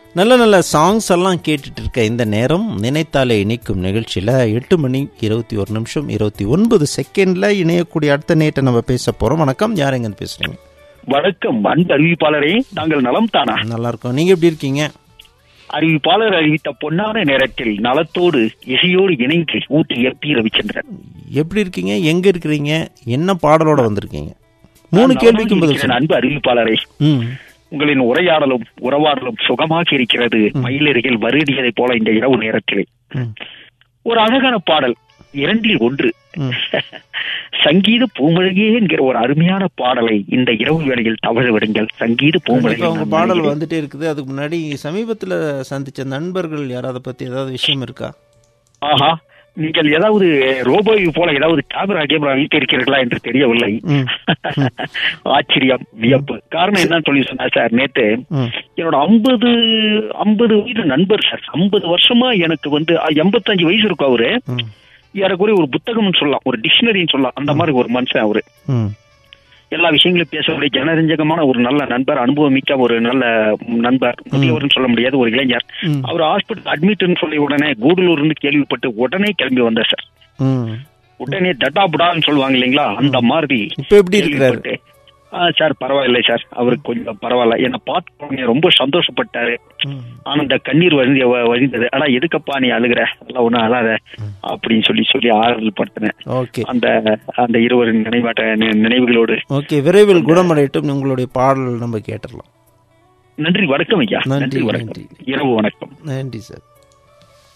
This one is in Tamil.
நல்ல நல்ல சாங்ஸ் எல்லாம் கேட்டுட்டு இருக்க இந்த நேரம் நினைத்தாலே இணைக்கும் நிகழ்ச்சியில் எட்டு மணி இருபத்தி ஒரு நிமிஷம் இருபத்தி ஒன்பது செகண்டில் இணையக்கூடிய அடுத்த நேட்டை நம்ம பேச போகிறோம் வணக்கம் யார் எங்கன்னு பேசுகிறீங்க வணக்கம் அன்பு அறிவிப்பாளரே நாங்கள் நலம் தானா நல்லா இருக்கோம் நீங்கள் எப்படி இருக்கீங்க அறிவிப்பாளர் அறிவித்த பொன்னான நேரத்தில் நலத்தோடு இசையோடு இணைந்து ஊட்டி எப்பி ரவிச்சந்திரன் எப்படி இருக்கீங்க எங்கே இருக்கிறீங்க என்ன பாடலோட வந்திருக்கீங்க மூணு நான் கேள்விக்கும் நலமாக பதில் இருக்கிறேன், சொல்லுங்க. அன்பு அறிவிப்பாளரே ம் உங்களின் உரையாடலும் உறவாடலும் சுகமாக இருக்கிறது மயிலருகில் வருடியதை போல இந்த இரவு நேரத்திலே ம் ஒரு அழகான பாடல் இரண்டில் ஒன்று ம் சங்கீத பூமழகே என்கிற ஒரு அருமையான பாடலை இந்த இரவு வேளையில் தவழ விடுங்கள் சங்கீத பூமழகே கண்டிப்பா உங்க நான் பாடல் வருகிறேன். வந்துட்டே இருக்குது அதுக்கு முன்னாடி சமீபத்துல சந்திச்ச நண்பர்கள் யாராவது பத்தி ஏதாவது விஷயம் இருக்கா ஆஹா நீங்கள் ஏதாவது ரோபோவை போல ஏதாவது கேமரா கேமரா வைத்திருக்கிறீர்களா என்று தெரியவில்லை ம். ஆச்சரியம் வியப்பு காரணம் என்னன்னு சொல்லி சொன்னா சார் நேத்து ம் என்னோட ஐம்பது ஐம்பது வயது நண்பர் சார் ஐம்பது வருஷமா எனக்கு வந்து எண்பத்தஞ்சு வயசு இருக்கும் அவரு ம் ஏறக்குறைய ஒரு புத்தகம்னு சொல்லலாம் ஒரு டிக்ஷனரின்னு சொல்லலாம் அந்த மாதிரி ஒரு மனுஷன் அவரு ம் எல்லா விஷயங்களையும் பேசக்கூடிய ஜனரஞ்சகமான ஒரு நல்ல நண்பர் அனுபவமிக்க ஒரு நல்ல நண்பர் முதியவர்னு சொல்ல முடியாது ஒரு இளைஞர் ம். அவர் ஹாஸ்பிட்டல் அட்மிட்னு சொல்லி உடனே கூடலூர்னு கேள்விப்பட்டு உடனே கிளம்பி வந்தார் சார் ம் உடனே டட்டா புடான்னு சொல்லுவாங்க இல்லைங்களா அந்த மாதிரி இப்ப எப்படி இருக்கிறாரு கேள்விப்பட்டு, ஆ சார் பரவாயில்லை சார் அவருக்கு கொஞ்சம் பரவாயில்ல என்னை பார்த்த உடனே ரொம்ப சந்தோஷப்பட்டாரு ம். ஆனந்த கண்ணீர் வழிந்து வழிந்தது ஆனா எதுக்கப்பா நீ அழுகுற அதெல்லாம் ஒண்ணும் அழாத அப்படின்னு சொல்லி சொல்லி ஆறுதல் படுத்தினேன் ஓகே அந்த அந்த இருவரின் நினைவாட்ட நி- நினைவுகளோடு ஓகே விரைவில் குணமடையட்டும் உங்களுடைய பாடல் நம்ம கேட்டுடலாம் நன்றி வணக்கம் ஐயா நன்றி, நன்றி வணக்கம் நன்றி. இரவு வணக்கம் நன்றி சார்